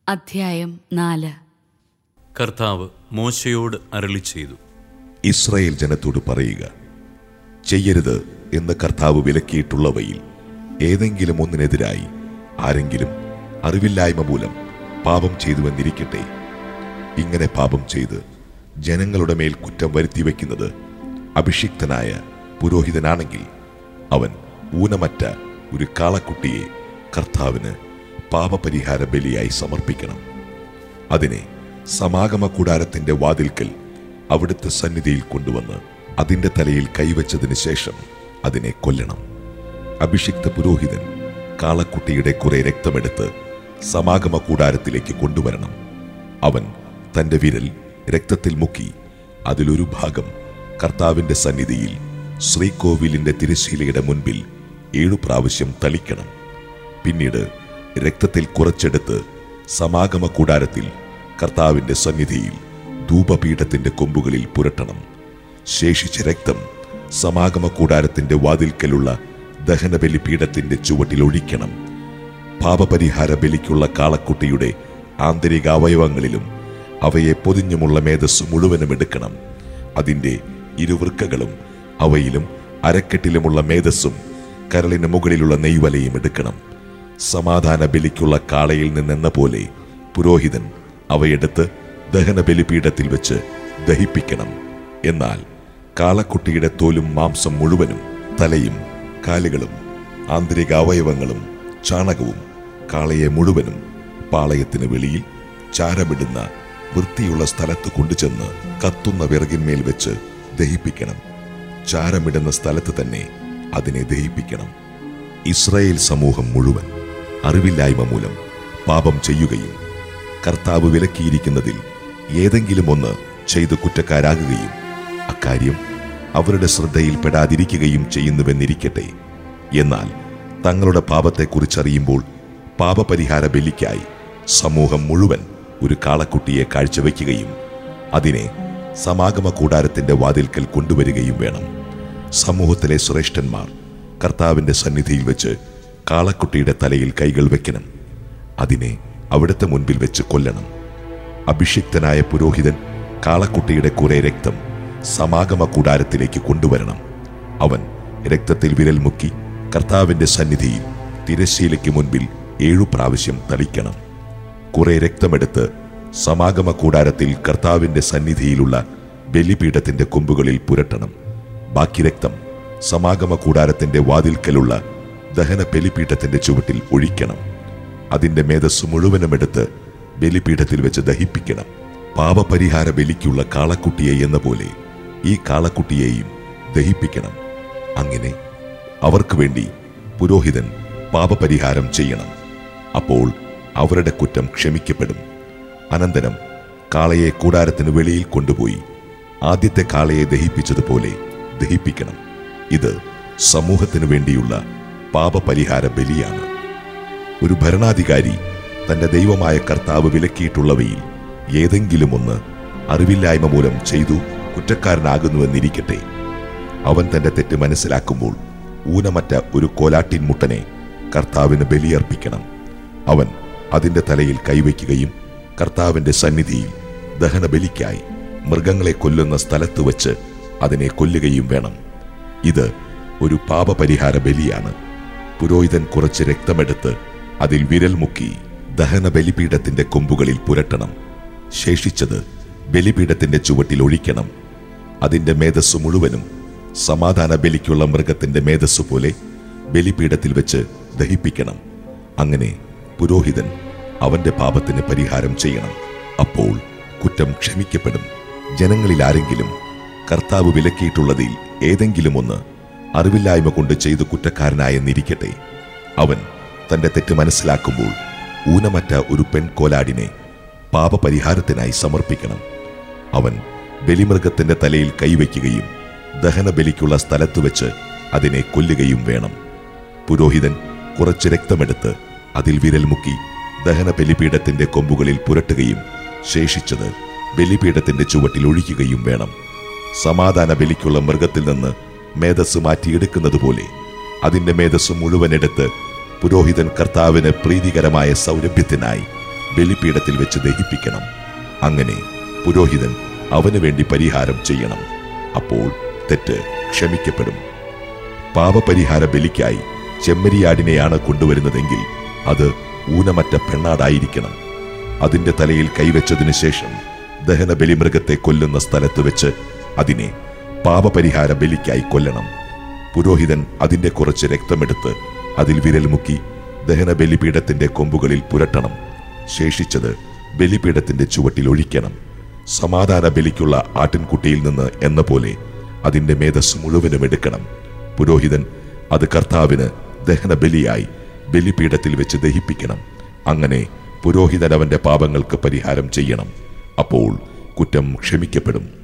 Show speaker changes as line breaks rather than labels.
അധ്യായം നാല്
കർത്താവ് മോശയോട് അരളി ചെയ്തു
ഇസ്രായേൽ ജനത്തോട് പറയുക ചെയ്യരുത് എന്ന് കർത്താവ് വിലക്കിയിട്ടുള്ളവയിൽ ഏതെങ്കിലും ഒന്നിനെതിരായി ആരെങ്കിലും അറിവില്ലായ്മ മൂലം പാപം ചെയ്തുവെന്നിരിക്കട്ടെ ഇങ്ങനെ പാപം ചെയ്ത് ജനങ്ങളുടെ മേൽ കുറ്റം വരുത്തി വയ്ക്കുന്നത് അഭിഷിക്തനായ പുരോഹിതനാണെങ്കിൽ അവൻ ഊനമറ്റ ഒരു കാളക്കുട്ടിയെ കർത്താവിന് പാപപരിഹാര ബലിയായി സമർപ്പിക്കണം അതിനെ സമാഗമ കൂടാരത്തിന്റെ വാതിൽക്കൽ അവിടുത്തെ സന്നിധിയിൽ കൊണ്ടുവന്ന് അതിന്റെ തലയിൽ കൈവച്ചതിന് ശേഷം അതിനെ കൊല്ലണം അഭിഷിക്ത പുരോഹിതൻ കാളക്കുട്ടിയുടെ കുറെ രക്തമെടുത്ത് സമാഗമ കൂടാരത്തിലേക്ക് കൊണ്ടുവരണം അവൻ തന്റെ വിരൽ രക്തത്തിൽ മുക്കി അതിലൊരു ഭാഗം കർത്താവിന്റെ സന്നിധിയിൽ ശ്രീകോവിലിന്റെ തിരശീലയുടെ മുൻപിൽ ഏഴു പ്രാവശ്യം തളിക്കണം പിന്നീട് രക്തത്തിൽ കുറച്ചെടുത്ത് സമാഗമ കൂടാരത്തിൽ കർത്താവിന്റെ സന്നിധിയിൽ ധൂപപീഠത്തിന്റെ കൊമ്പുകളിൽ പുരട്ടണം ശേഷിച്ച രക്തം സമാഗമ കൂടാരത്തിന്റെ വാതിൽക്കലുള്ള ദഹനബലി പീഠത്തിന്റെ ചുവട്ടിൽ ഒഴിക്കണം പാപപരിഹാര ബലിക്കുള്ള കാളക്കുട്ടിയുടെ ആന്തരിക അവയവങ്ങളിലും അവയെ പൊതിഞ്ഞുമുള്ള മേധസ് മുഴുവനും എടുക്കണം അതിന്റെ ഇരുവൃക്കകളും അവയിലും അരക്കെട്ടിലുമുള്ള മേധസ്സും കരളിന് മുകളിലുള്ള നെയ്വലയും എടുക്കണം സമാധാന ബലിക്കുള്ള കാളയിൽ നിന്നെന്ന പോലെ പുരോഹിതൻ അവയെടുത്ത് ദഹന ബലിപീഠത്തിൽ വെച്ച് ദഹിപ്പിക്കണം എന്നാൽ കാളക്കുട്ടിയുടെ തോലും മാംസം മുഴുവനും തലയും കാലുകളും ആന്തരിക അവയവങ്ങളും ചാണകവും കാളയെ മുഴുവനും പാളയത്തിന് വെളിയിൽ ചാരമിടുന്ന വൃത്തിയുള്ള സ്ഥലത്ത് കൊണ്ടുചെന്ന് കത്തുന്ന വിറകിന്മേൽ വെച്ച് ദഹിപ്പിക്കണം ചാരമിടുന്ന സ്ഥലത്ത് തന്നെ അതിനെ ദഹിപ്പിക്കണം ഇസ്രായേൽ സമൂഹം മുഴുവൻ അറിവില്ലായ്മ മൂലം പാപം ചെയ്യുകയും കർത്താവ് വിലക്കിയിരിക്കുന്നതിൽ ഏതെങ്കിലും ഒന്ന് ചെയ്ത് കുറ്റക്കാരാകുകയും അക്കാര്യം അവരുടെ ശ്രദ്ധയിൽപ്പെടാതിരിക്കുകയും ചെയ്യുന്നുവെന്നിരിക്കട്ടെ എന്നാൽ തങ്ങളുടെ പാപത്തെക്കുറിച്ചറിയുമ്പോൾ പാപപരിഹാര ബലിക്കായി സമൂഹം മുഴുവൻ ഒരു കാളക്കുട്ടിയെ കാഴ്ചവെക്കുകയും അതിനെ സമാഗമ കൂടാരത്തിന്റെ വാതിൽക്കൽ കൊണ്ടുവരികയും വേണം സമൂഹത്തിലെ ശ്രേഷ്ഠന്മാർ കർത്താവിന്റെ സന്നിധിയിൽ വെച്ച് കാളക്കുട്ടിയുടെ തലയിൽ കൈകൾ വെക്കണം അതിനെ അവിടുത്തെ മുൻപിൽ വെച്ച് കൊല്ലണം അഭിഷിക്തനായ പുരോഹിതൻ കാളക്കുട്ടിയുടെ കുറെ രക്തം സമാഗമ കൂടാരത്തിലേക്ക് കൊണ്ടുവരണം അവൻ രക്തത്തിൽ വിരൽ മുക്കി കർത്താവിന്റെ സന്നിധിയിൽ തിരശ്ശീലയ്ക്ക് മുൻപിൽ ഏഴു പ്രാവശ്യം തളിക്കണം കുറെ രക്തമെടുത്ത് സമാഗമ കൂടാരത്തിൽ കർത്താവിന്റെ സന്നിധിയിലുള്ള ബലിപീഠത്തിന്റെ കൊമ്പുകളിൽ പുരട്ടണം ബാക്കി രക്തം സമാഗമ കൂടാരത്തിന്റെ വാതിൽക്കലുള്ള ദഹന ബലിപീഠത്തിന്റെ ചുവട്ടിൽ ഒഴിക്കണം അതിന്റെ മേധസ് മുഴുവനും എടുത്ത് ബലിപീഠത്തിൽ വെച്ച് ദഹിപ്പിക്കണം പാപപരിഹാര ബലിക്കുള്ള കാളക്കുട്ടിയെ എന്ന പോലെ ഈ കാളക്കുട്ടിയെയും ദഹിപ്പിക്കണം അങ്ങനെ അവർക്ക് വേണ്ടി പുരോഹിതൻ പാപപരിഹാരം ചെയ്യണം അപ്പോൾ അവരുടെ കുറ്റം ക്ഷമിക്കപ്പെടും അനന്തരം കാളയെ കൂടാരത്തിന് വെളിയിൽ കൊണ്ടുപോയി ആദ്യത്തെ കാളയെ ദഹിപ്പിച്ചതുപോലെ ദഹിപ്പിക്കണം ഇത് സമൂഹത്തിനു വേണ്ടിയുള്ള പാപപരിഹാര ബലിയാണ് ഒരു ഭരണാധികാരി തന്റെ ദൈവമായ കർത്താവ് വിലക്കിയിട്ടുള്ളവയിൽ ഏതെങ്കിലും ഒന്ന് അറിവില്ലായ്മ മൂലം ചെയ്തു കുറ്റക്കാരനാകുന്നുവെന്നിരിക്കട്ടെ അവൻ തന്റെ തെറ്റ് മനസ്സിലാക്കുമ്പോൾ ഊനമറ്റ ഒരു കോലാട്ടിൻ മുട്ടനെ കർത്താവിന് ബലിയർപ്പിക്കണം അവൻ അതിന്റെ തലയിൽ കൈവയ്ക്കുകയും കർത്താവിന്റെ സന്നിധിയിൽ ദഹനബലിക്കായി മൃഗങ്ങളെ കൊല്ലുന്ന സ്ഥലത്ത് വച്ച് അതിനെ കൊല്ലുകയും വേണം ഇത് ഒരു പാപപരിഹാര ബലിയാണ് പുരോഹിതൻ കുറച്ച് രക്തമെടുത്ത് അതിൽ വിരൽ മുക്കി ദഹന ബലിപീഠത്തിന്റെ കൊമ്പുകളിൽ പുരട്ടണം ശേഷിച്ചത് ബലിപീഠത്തിന്റെ ചുവട്ടിൽ ഒഴിക്കണം അതിന്റെ മേധസ് മുഴുവനും സമാധാന ബലിക്കുള്ള മൃഗത്തിന്റെ മേധസ് പോലെ ബലിപീഠത്തിൽ വെച്ച് ദഹിപ്പിക്കണം അങ്ങനെ പുരോഹിതൻ അവന്റെ പാപത്തിന് പരിഹാരം ചെയ്യണം അപ്പോൾ കുറ്റം ക്ഷമിക്കപ്പെടും ജനങ്ങളിൽ ആരെങ്കിലും കർത്താവ് വിലക്കിയിട്ടുള്ളതിൽ ഏതെങ്കിലും ഒന്ന് അറിവില്ലായ്മ കൊണ്ട് ചെയ്ത് കുറ്റക്കാരനായെന്നിരിക്കട്ടെ അവൻ തന്റെ തെറ്റ് മനസ്സിലാക്കുമ്പോൾ ഊനമറ്റ ഒരു പെൺകോലാടിനെ പാപപരിഹാരത്തിനായി സമർപ്പിക്കണം അവൻ ബലിമൃഗത്തിന്റെ തലയിൽ കൈവയ്ക്കുകയും ദഹനബലിക്കുള്ള സ്ഥലത്ത് വെച്ച് അതിനെ കൊല്ലുകയും വേണം പുരോഹിതൻ കുറച്ച് രക്തമെടുത്ത് അതിൽ വിരൽ മുക്കി ദഹന ബലിപീഠത്തിന്റെ കൊമ്പുകളിൽ പുരട്ടുകയും ശേഷിച്ചത് ബലിപീഠത്തിന്റെ ചുവട്ടിൽ ഒഴിക്കുകയും വേണം സമാധാന ബലിക്കുള്ള മൃഗത്തിൽ നിന്ന് മേധസ് മാറ്റിയെടുക്കുന്നത് പോലെ അതിന്റെ മേധസ് മുഴുവൻ എടുത്ത് പുരോഹിതൻ കർത്താവിന് പ്രീതികരമായ സൗരഭ്യത്തിനായി ബലിപീഠത്തിൽ വെച്ച് ദഹിപ്പിക്കണം അങ്ങനെ പുരോഹിതൻ അവന് വേണ്ടി പരിഹാരം ചെയ്യണം അപ്പോൾ തെറ്റ് ക്ഷമിക്കപ്പെടും പാപപരിഹാര ബലിക്കായി ചെമ്മരിയാടിനെയാണ് കൊണ്ടുവരുന്നതെങ്കിൽ അത് ഊനമറ്റ പെണ്ണാടായിരിക്കണം അതിന്റെ തലയിൽ കൈവച്ചതിനു ശേഷം ദഹന ബലിമൃഗത്തെ കൊല്ലുന്ന സ്ഥലത്ത് വെച്ച് അതിനെ പാപപരിഹാര ബലിക്കായി കൊല്ലണം പുരോഹിതൻ അതിന്റെ കുറച്ച് രക്തമെടുത്ത് അതിൽ വിരൽ മുക്കി ദഹന ബലിപീഠത്തിന്റെ കൊമ്പുകളിൽ പുരട്ടണം ശേഷിച്ചത് ബലിപീഠത്തിന്റെ ചുവട്ടിൽ ഒഴിക്കണം സമാധാന ബലിക്കുള്ള ആട്ടിൻകുട്ടിയിൽ നിന്ന് എന്ന പോലെ അതിന്റെ മേധസ് മുഴുവനും എടുക്കണം പുരോഹിതൻ അത് കർത്താവിന് ദഹന ബലിയായി ബലിപീഠത്തിൽ വെച്ച് ദഹിപ്പിക്കണം അങ്ങനെ പുരോഹിതൻ അവന്റെ പാപങ്ങൾക്ക് പരിഹാരം ചെയ്യണം അപ്പോൾ കുറ്റം ക്ഷമിക്കപ്പെടും